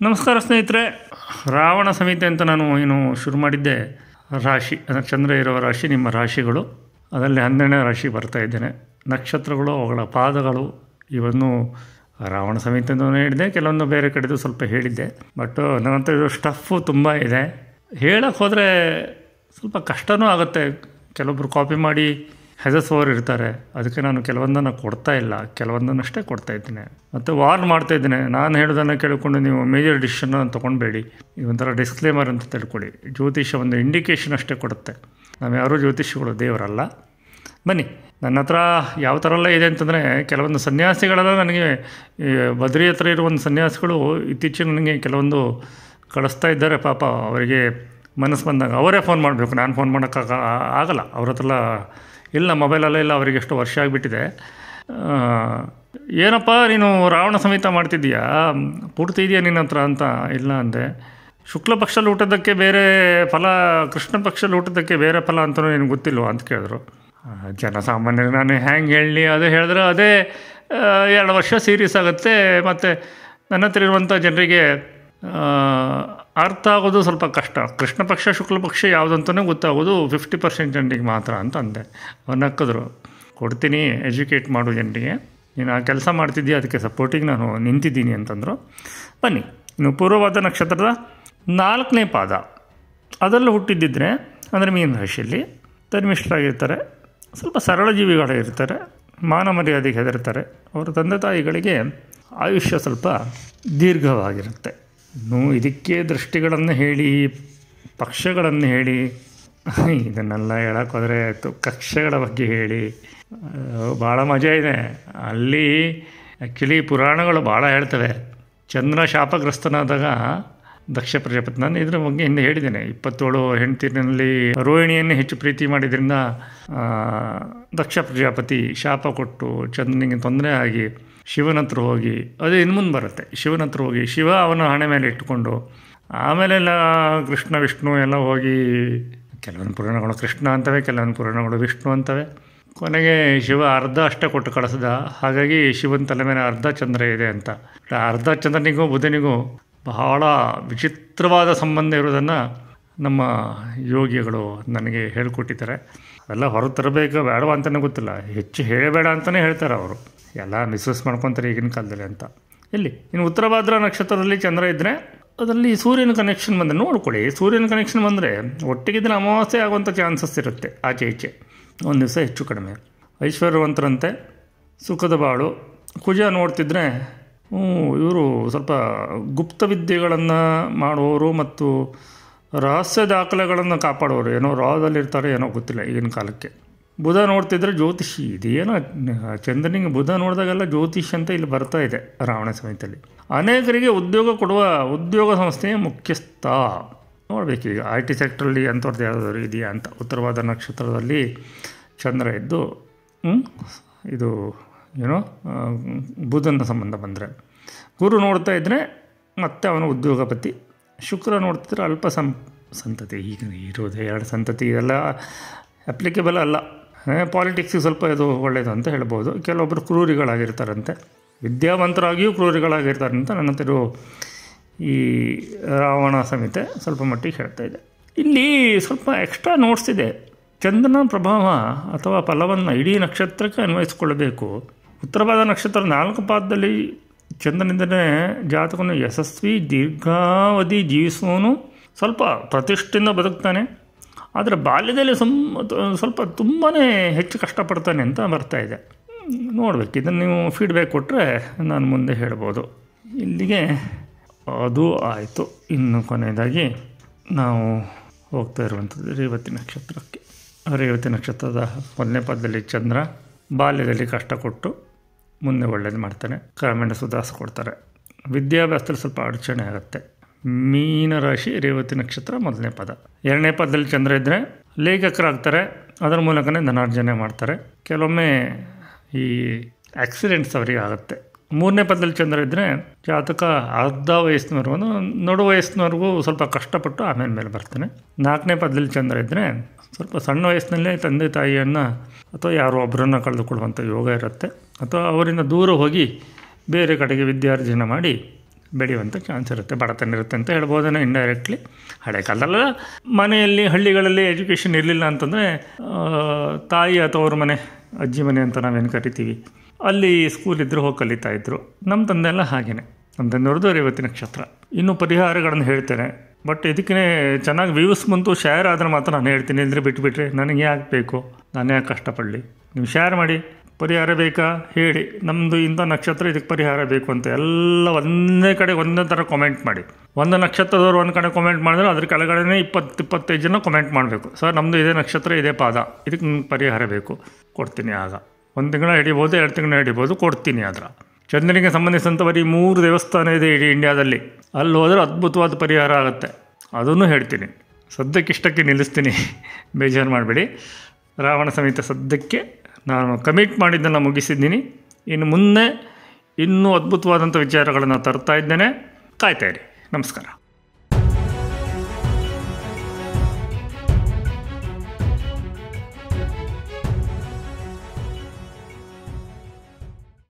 ನಮಸ್ಕಾರ ಸ್ನೇಹಿತರೆ ರಾವಣ ಸಂಹಿತೆ ಅಂತ ನಾನು ಏನು ಶುರು ಮಾಡಿದ್ದೆ ರಾಶಿ ಅಂದರೆ ಚಂದ್ರ ಇರೋ ರಾಶಿ ನಿಮ್ಮ ರಾಶಿಗಳು ಅದರಲ್ಲಿ ಹನ್ನೆರಡನೇ ರಾಶಿ ಬರ್ತಾ ಇದ್ದೇನೆ ನಕ್ಷತ್ರಗಳು ಅವುಗಳ ಪಾದಗಳು ಇವನ್ನು ರಾವಣ ಸಂಹಿತೆ ಅಂತಲೂ ಹೇಳಿದೆ ಕೆಲವೊಂದು ಬೇರೆ ಕಡೆದು ಸ್ವಲ್ಪ ಹೇಳಿದ್ದೆ ಬಟ್ ನನ್ನ ಹತ್ರ ಇರೋ ಸ್ಟಫು ತುಂಬ ಇದೆ ಹೇಳಕ್ಕೆ ಹೋದರೆ ಸ್ವಲ್ಪ ಕಷ್ಟನೂ ಆಗುತ್ತೆ ಕೆಲವೊಬ್ಬರು ಕಾಪಿ ಮಾಡಿ ಹೆದರ್ಸುವವರು ಇರ್ತಾರೆ ಅದಕ್ಕೆ ನಾನು ಕೆಲವೊಂದನ್ನು ಕೊಡ್ತಾ ಇಲ್ಲ ಕೆಲವೊಂದನ್ನಷ್ಟೇ ಕೊಡ್ತಾ ಇದ್ದೀನಿ ಮತ್ತು ವಾರ್ನ್ ಮಾಡ್ತಾ ಇದ್ದೀನಿ ನಾನು ಹೇಳೋದನ್ನು ಕೇಳಿಕೊಂಡು ನೀವು ಮೇಜರ್ ಡಿಸಿಷನ್ನ ತೊಗೊಳ್ಬೇಡಿ ಒಂಥರ ಡಿಸ್ಕ್ಲೇಮರ್ ಅಂತ ತಿಳ್ಕೊಳ್ಳಿ ಜ್ಯೋತಿಷ್ಯ ಒಂದು ಇಂಡಿಕೇಷನ್ ಅಷ್ಟೇ ಕೊಡುತ್ತೆ ನಾವು ಯಾರೂ ಜ್ಯೋತಿಷ್ಯಗಳು ದೇವರಲ್ಲ ಬನ್ನಿ ನನ್ನ ಹತ್ರ ಯಾವ ಥರ ಎಲ್ಲ ಇದೆ ಅಂತಂದರೆ ಕೆಲವೊಂದು ಸನ್ಯಾಸಿಗಳೆಲ್ಲ ನನಗೆ ಈ ಬದ್ರಿ ಹತ್ರ ಇರೋ ಒಂದು ಸನ್ಯಾಸಿಗಳು ಇತ್ತೀಚೆಗೆ ನನಗೆ ಕೆಲವೊಂದು ಕಳಿಸ್ತಾ ಇದ್ದಾರೆ ಪಾಪ ಅವರಿಗೆ ಮನಸ್ಸು ಬಂದಾಗ ಅವರೇ ಫೋನ್ ಮಾಡಬೇಕು ನಾನು ಫೋನ್ ಮಾಡೋಕ್ಕಾಗ ಆಗಲ್ಲ ಅವ್ರ ಹತ್ರ ಎಲ್ಲ ಇಲ್ಲ ಮೊಬೈಲಲ್ಲೇ ಇಲ್ಲ ಅವರಿಗೆ ಎಷ್ಟು ವರ್ಷ ಆಗಿಬಿಟ್ಟಿದೆ ಏನಪ್ಪ ನೀನು ರಾವಣ ಸಮೇತ ಮಾಡ್ತಿದ್ದೀಯಾ ಪೂರ್ತಿ ಇದೆಯಾ ನಿನ್ನ ಹತ್ರ ಅಂತ ಇಲ್ಲ ಅಂದೆ ಶುಕ್ಲ ಪಕ್ಷದಲ್ಲಿ ಊಟದಕ್ಕೆ ಬೇರೆ ಫಲ ಕೃಷ್ಣ ಪಕ್ಷದಲ್ಲಿ ಊಟದಕ್ಕೆ ಬೇರೆ ಫಲ ಅಂತಲೂ ನಿನಗೆ ಗೊತ್ತಿಲ್ವಾ ಅಂತ ಕೇಳಿದ್ರು ಜನಸಾಮಾನ್ಯರು ನಾನು ಹ್ಯಾಂಗೆ ಹೇಳಲಿ ಅದು ಹೇಳಿದ್ರೆ ಅದೇ ಎರಡು ವರ್ಷ ಸೀರಿಯಸ್ ಆಗುತ್ತೆ ಮತ್ತು ನನ್ನ ಹತ್ರ ಇರುವಂಥ ಜನರಿಗೆ ಅರ್ಥ ಆಗೋದು ಸ್ವಲ್ಪ ಕಷ್ಟ ಕೃಷ್ಣ ಪಕ್ಷ ಶುಕ್ಲ ಪಕ್ಷ ಯಾವುದಂತಲೂ ಗೊತ್ತಾಗೋದು ಫಿಫ್ಟಿ ಪರ್ಸೆಂಟ್ ಜನರಿಗೆ ಮಾತ್ರ ಅಂತ ಅಂದೆ ಅವ್ರು ನಕ್ಕಿದ್ರು ಕೊಡ್ತೀನಿ ಎಜುಕೇಟ್ ಮಾಡು ಜನರಿಗೆ ನೀನು ಆ ಕೆಲಸ ಮಾಡ್ತಿದ್ದೀಯ ಅದಕ್ಕೆ ಸಪೋರ್ಟಿಗೆ ನಾನು ನಿಂತಿದ್ದೀನಿ ಅಂತಂದರು ಬನ್ನಿ ಇನ್ನು ಪೂರ್ವವಾದ ನಕ್ಷತ್ರದ ನಾಲ್ಕನೇ ಪಾದ ಅದರಲ್ಲೂ ಹುಟ್ಟಿದ್ದಿದ್ರೆ ಅಂದರೆ ಮೀನ ರಾಶಿಯಲ್ಲಿ ಧರ್ಮಿಷ್ಠರಾಗಿರ್ತಾರೆ ಸ್ವಲ್ಪ ಸರಳ ಜೀವಿಗಳಿರ್ತಾರೆ ಮಾನ ಮರ್ಯಾದೆಗೆ ಹೆದರ್ತಾರೆ ಅವರ ತಂದೆ ತಾಯಿಗಳಿಗೆ ಆಯುಷ್ಯ ಸ್ವಲ್ಪ ದೀರ್ಘವಾಗಿರುತ್ತೆ ಇನ್ನು ಇದಕ್ಕೆ ದೃಷ್ಟಿಗಳನ್ನು ಹೇಳಿ ಪಕ್ಷಗಳನ್ನು ಹೇಳಿ ಇದನ್ನೆಲ್ಲ ಹೇಳೋಕ್ಕೋದ್ರೆ ಕಕ್ಷೆಗಳ ಬಗ್ಗೆ ಹೇಳಿ ಭಾಳ ಮಜಾ ಇದೆ ಅಲ್ಲಿ ಆ್ಯಕ್ಚುಲಿ ಪುರಾಣಗಳು ಭಾಳ ಹೇಳ್ತವೆ ಚಂದ್ರ ಶಾಪಗ್ರಸ್ತನಾದಾಗ ದಕ್ಷ ಪ್ರಜಾಪತಿ ನಾನು ಇದ್ರ ಬಗ್ಗೆ ಹಿಂದೆ ಹೇಳಿದ್ದೇನೆ ಇಪ್ಪತ್ತೇಳು ಹೆಂಡತಿನಲ್ಲಿ ರೋಹಿಣಿಯನ್ನೇ ಹೆಚ್ಚು ಪ್ರೀತಿ ಮಾಡಿದ್ರಿಂದ ದಕ್ಷ ಪ್ರಜಾಪತಿ ಶಾಪ ಕೊಟ್ಟು ಚಂದ್ರನಿಗೆ ತೊಂದರೆ ಆಗಿ ಶಿವನ ಹತ್ರ ಹೋಗಿ ಅದು ಇನ್ನು ಮುಂದೆ ಬರುತ್ತೆ ಶಿವನ ಹತ್ರ ಹೋಗಿ ಶಿವ ಅವನ ಹಣೆ ಮೇಲೆ ಇಟ್ಕೊಂಡು ಆಮೇಲೆಲ್ಲ ಕೃಷ್ಣ ವಿಷ್ಣು ಎಲ್ಲ ಹೋಗಿ ಕೆಲವೊಂದು ಪುರಾಣಗಳು ಕೃಷ್ಣ ಅಂತವೆ ಕೆಲವೊಂದು ಪುರಾಣಗಳು ವಿಷ್ಣು ಅಂತವೆ ಕೊನೆಗೆ ಶಿವ ಅರ್ಧ ಅಷ್ಟೇ ಕೊಟ್ಟು ಕಳಿಸ್ದ ಹಾಗಾಗಿ ಶಿವನ ತಲೆ ಮೇಲೆ ಅರ್ಧ ಚಂದ್ರ ಇದೆ ಅಂತ ಅರ್ಧ ಚಂದ್ರನಿಗೂ ಬುಧನಿಗೂ ಬಹಳ ವಿಚಿತ್ರವಾದ ಸಂಬಂಧ ಇರೋದನ್ನು ನಮ್ಮ ಯೋಗಿಗಳು ನನಗೆ ಹೇಳಿಕೊಟ್ಟಿದ್ದಾರೆ ಅದೆಲ್ಲ ಹೊರ ತರಬೇಕು ಬೇಡವ ಅಂತಲೇ ಗೊತ್ತಿಲ್ಲ ಹೆಚ್ಚು ಹೇಳಬೇಡ ಅಂತಲೇ ಹೇಳ್ತಾರೆ ಅವರು ಎಲ್ಲ ಮಿಸ್ಯೂಸ್ ಮಾಡ್ಕೊತಾರೆ ಈಗಿನ ಕಾಲದಲ್ಲಿ ಅಂತ ಇಲ್ಲಿ ಇನ್ನು ಉತ್ತರ ಭಾದ್ರ ನಕ್ಷತ್ರದಲ್ಲಿ ಚಂದ್ರ ಇದ್ದರೆ ಅದರಲ್ಲಿ ಸೂರ್ಯನ ಕನೆಕ್ಷನ್ ಬಂದರೆ ನೋಡ್ಕೊಳ್ಳಿ ಸೂರ್ಯನ ಕನೆಕ್ಷನ್ ಬಂದರೆ ಒಟ್ಟಿಗಿದ್ರೆ ಅಮಾವಾಸ್ಯೆ ಆಗುವಂಥ ಚಾನ್ಸಸ್ ಇರುತ್ತೆ ಆಚೆ ಈಚೆ ಒಂದು ದಿವಸ ಹೆಚ್ಚು ಕಡಿಮೆ ಐಶ್ವರ್ಯವಂತರಂತೆ ಸುಖದ ಬಾಳು ಕುಜ ನೋಡ್ತಿದ್ರೆ ಇವರು ಸ್ವಲ್ಪ ಗುಪ್ತ ವಿದ್ಯೆಗಳನ್ನು ಮಾಡುವವರು ಮತ್ತು ರಹಸ್ಯ ದಾಖಲೆಗಳನ್ನು ಕಾಪಾಡೋರು ಏನೋ ರಾದಲ್ಲಿರ್ತಾರೆ ಏನೋ ಗೊತ್ತಿಲ್ಲ ಈಗಿನ ಕಾಲಕ್ಕೆ ಬುಧ ನೋಡ್ತಿದ್ರೆ ಜ್ಯೋತಿಷಿ ಇದೇನೋ ಚಂದ್ರನಿಗೆ ಬುಧ ನೋಡಿದಾಗೆಲ್ಲ ಜ್ಯೋತಿಷ್ ಅಂತ ಇಲ್ಲಿ ಬರ್ತಾ ಇದೆ ರಾವಣ ಸಮಿತಿಯಲ್ಲಿ ಅನೇಕರಿಗೆ ಉದ್ಯೋಗ ಕೊಡುವ ಉದ್ಯೋಗ ಸಂಸ್ಥೆಯ ಮುಖ್ಯಸ್ಥ ನೋಡಬೇಕೀಗ ಐ ಟಿ ಸೆಕ್ಟ್ರಲ್ಲಿ ಅಂಥವ್ರದ್ದು ಯಾವುದಾದ್ರು ಇದೆಯಾ ಅಂತ ಉತ್ತರವಾದ ನಕ್ಷತ್ರದಲ್ಲಿ ಚಂದ್ರ ಇದ್ದು ಇದು ಏನೋ ಬುಧನ ಸಂಬಂಧ ಬಂದರೆ ಗುರು ನೋಡ್ತಾ ಇದ್ದರೆ ಮತ್ತೆ ಅವನು ಉದ್ಯೋಗಪತಿ ಶುಕ್ರ ನೋಡ್ತಿದ್ರೆ ಅಲ್ಪ ಸಂ ಸಂತತಿ ಈಗ ಇರೋದು ಎರಡು ಸಂತತಿ ಇದೆಲ್ಲ ಅಪ್ಲಿಕೇಬಲ್ ಅಲ್ಲ ಪಾಲಿಟಿಕ್ಸಿಗೆ ಸ್ವಲ್ಪ ಇದು ಒಳ್ಳೆಯದು ಅಂತ ಹೇಳ್ಬೋದು ಕೆಲವೊಬ್ಬರು ಕ್ರೂರಿಗಳಾಗಿರ್ತಾರಂತೆ ವಿದ್ಯಾವಂತರಾಗಿಯೂ ಕ್ರೂರಿಗಳಾಗಿರ್ತಾರೆ ಅಂತ ನನ್ನ ಹತ್ತಿರ ಈ ರಾವಣ ಸಂಹಿತೆ ಸ್ವಲ್ಪ ಮಟ್ಟಿಗೆ ಹೇಳ್ತಾ ಇದೆ ಇಲ್ಲಿ ಸ್ವಲ್ಪ ಎಕ್ಸ್ಟ್ರಾ ನೋಟ್ಸ್ ಇದೆ ಚಂದ್ರನ ಪ್ರಭಾವ ಅಥವಾ ಫಲವನ್ನು ಇಡೀ ನಕ್ಷತ್ರಕ್ಕೆ ಅನ್ವಯಿಸಿಕೊಳ್ಳಬೇಕು ಉತ್ತರವಾದ ನಕ್ಷತ್ರ ನಾಲ್ಕು ಪಾದದಲ್ಲಿ ಚಂದ್ರನಿಂದಲೇ ಜಾತಕವನ್ನು ಯಶಸ್ವಿ ದೀರ್ಘಾವಧಿ ಜೀವಿಸುವವನು ಸ್ವಲ್ಪ ಪ್ರತಿಷ್ಠೆಯಿಂದ ಬದುಕ್ತಾನೆ ಆದರೆ ಬಾಲ್ಯದಲ್ಲಿ ಸಮ್ ಸ್ವಲ್ಪ ತುಂಬಾ ಹೆಚ್ಚು ಕಷ್ಟಪಡ್ತಾನೆ ಅಂತ ಬರ್ತಾ ಇದೆ ನೋಡ್ಬೇಕು ಇದನ್ನು ನೀವು ಫೀಡ್ಬ್ಯಾಕ್ ಕೊಟ್ಟರೆ ನಾನು ಮುಂದೆ ಹೇಳ್ಬೋದು ಇಲ್ಲಿಗೆ ಅದು ಆಯಿತು ಇನ್ನು ಕೊನೆಯದಾಗಿ ನಾವು ಹೋಗ್ತಾ ಇರುವಂಥದ್ದು ರೇವತಿ ನಕ್ಷತ್ರಕ್ಕೆ ರೇವತಿ ನಕ್ಷತ್ರದ ಮೊದಲನೇ ಪದದಲ್ಲಿ ಚಂದ್ರ ಬಾಲ್ಯದಲ್ಲಿ ಕಷ್ಟ ಕೊಟ್ಟು ಮುಂದೆ ಒಳ್ಳೇದು ಮಾಡ್ತಾನೆ ಕ್ರಮೇಣ ಸುಧಾರಿಸ್ಕೊಡ್ತಾರೆ ವಿದ್ಯಾಭ್ಯಾಸದಲ್ಲಿ ಸ್ವಲ್ಪ ಅಡಚಣೆ ಆಗುತ್ತೆ ಮೀನರಾಶಿ ರೇವತಿ ನಕ್ಷತ್ರ ಮೊದಲನೇ ಪದ ಎರಡನೇ ಪದದಲ್ಲಿ ಚಂದ್ರ ಇದ್ದರೆ ಲೇಖಕರಾಗ್ತಾರೆ ಅದರ ಮೂಲಕನೇ ಧನಾರ್ಜನೆ ಮಾಡ್ತಾರೆ ಕೆಲವೊಮ್ಮೆ ಈ ಆಕ್ಸಿಡೆಂಟ್ಸ್ ಅವರಿಗೆ ಆಗುತ್ತೆ ಮೂರನೇ ಪದದಲ್ಲಿ ಚಂದ್ರ ಇದ್ದರೆ ಜಾತಕ ಅರ್ಧ ವಯಸ್ಸಿನವರೆಗೂ ನಡು ವಯಸ್ಸಿನವರೆಗೂ ಸ್ವಲ್ಪ ಕಷ್ಟಪಟ್ಟು ಆಮೇಲೆ ಮೇಲೆ ಬರ್ತಾನೆ ನಾಲ್ಕನೇ ಪದದಲ್ಲಿ ಚಂದ್ರ ಇದ್ದರೆ ಸ್ವಲ್ಪ ಸಣ್ಣ ವಯಸ್ಸಿನಲ್ಲೇ ತಂದೆ ತಾಯಿಯನ್ನು ಅಥವಾ ಯಾರೋ ಒಬ್ಬರನ್ನು ಕಳೆದುಕೊಳ್ಳುವಂಥ ಯೋಗ ಇರುತ್ತೆ ಅಥವಾ ಅವರಿಂದ ದೂರ ಹೋಗಿ ಬೇರೆ ಕಡೆಗೆ ವಿದ್ಯಾರ್ಜನೆ ಮಾಡಿ ಬೆಳೆಯುವಂಥ ಚಾನ್ಸ್ ಇರುತ್ತೆ ಬಡತನ ಇರುತ್ತೆ ಅಂತ ಹೇಳ್ಬೋದೇನೋ ಇಂಡೈರೆಕ್ಟ್ಲಿ ಹಳೆ ಕಾಲದಲ್ಲ ಮನೆಯಲ್ಲಿ ಹಳ್ಳಿಗಳಲ್ಲಿ ಎಜುಕೇಷನ್ ಇರಲಿಲ್ಲ ಅಂತಂದರೆ ತಾಯಿ ಅಥವಾ ಅವ್ರ ಮನೆ ಅಜ್ಜಿ ಮನೆ ಅಂತ ನಾವೇನು ಕರಿತೀವಿ ಅಲ್ಲಿ ಸ್ಕೂಲ್ ಇದ್ದರೂ ಹೋಗಿ ಕಲಿತಾ ಇದ್ರು ನಮ್ಮ ತಂದೆ ಎಲ್ಲ ಹಾಗೇನೆ ನಮ್ಮ ತಂದೆಯವ್ರದ್ದು ರೇವತಿ ನಕ್ಷತ್ರ ಇನ್ನು ಪರಿಹಾರಗಳನ್ನು ಹೇಳ್ತೇನೆ ಬಟ್ ಇದಕ್ಕೆ ಚೆನ್ನಾಗಿ ವ್ಯೂಸ್ ಬಂತು ಶೇರ್ ಆದರೆ ಮಾತ್ರ ನಾನು ಹೇಳ್ತೀನಿ ಇಲ್ಲದ್ರೆ ಬಿಟ್ಬಿಟ್ರೆ ನನಗೆ ಯಾಕೆ ಬೇಕು ನಾನು ಯಾಕೆ ಕಷ್ಟಪಡಲಿ ನೀವು ಶೇರ್ ಮಾಡಿ ಪರಿಹಾರ ಬೇಕಾ ಹೇಳಿ ನಮ್ಮದು ಇಂಥ ನಕ್ಷತ್ರ ಇದಕ್ಕೆ ಪರಿಹಾರ ಬೇಕು ಅಂತ ಎಲ್ಲ ಒಂದೇ ಕಡೆ ಒಂದೇ ಥರ ಕಾಮೆಂಟ್ ಮಾಡಿ ಒಂದು ನಕ್ಷತ್ರದವ್ರು ಒಂದು ಕಡೆ ಕಾಮೆಂಟ್ ಮಾಡಿದ್ರೆ ಅದ್ರ ಕೆಳಗಡೆ ಇಪ್ಪತ್ತು ಇಪ್ಪತ್ತೈದು ಜನ ಕಾಮೆಂಟ್ ಮಾಡಬೇಕು ಸರ್ ನಮ್ಮದು ಇದೇ ನಕ್ಷತ್ರ ಇದೇ ಪಾದ ಇದಕ್ಕೆ ನಂಗೆ ಪರಿಹಾರ ಬೇಕು ಕೊಡ್ತೀನಿ ಆಗ ಒಂದು ತಿಂಗಳ ಹಿಡಿಬೋದು ಎರಡು ತಿಂಗಳ ಹಿಡಿಬೋದು ಕೊಡ್ತೀನಿ ಅದರ ಚಂದ್ರನಿಗೆ ಸಂಬಂಧಿಸಿದಂಥ ಬರೀ ಮೂರು ದೇವಸ್ಥಾನ ಇದೆ ಇಡೀ ಇಂಡಿಯಾದಲ್ಲಿ ಅಲ್ಲಿ ಹೋದರೆ ಅದ್ಭುತವಾದ ಪರಿಹಾರ ಆಗುತ್ತೆ ಅದನ್ನು ಹೇಳ್ತೀನಿ ಸದ್ಯಕ್ಕಿಷ್ಟಕ್ಕೆ ನಿಲ್ಲಿಸ್ತೀನಿ ಬೇಜಾರು ಮಾಡಬೇಡಿ ರಾವಣ ಸಮೇತ ಸದ್ಯಕ್ಕೆ ನಾನು ಕಮಿಟ್ ಮಾಡಿದ್ದನ್ನು ಮುಗಿಸಿದ್ದೀನಿ ಇನ್ನು ಮುಂದೆ ಇನ್ನೂ ಅದ್ಭುತವಾದಂಥ ವಿಚಾರಗಳನ್ನು ತರ್ತಾ ಇದ್ದೇನೆ ಕಾಯ್ತಾ ಇರಿ ನಮಸ್ಕಾರ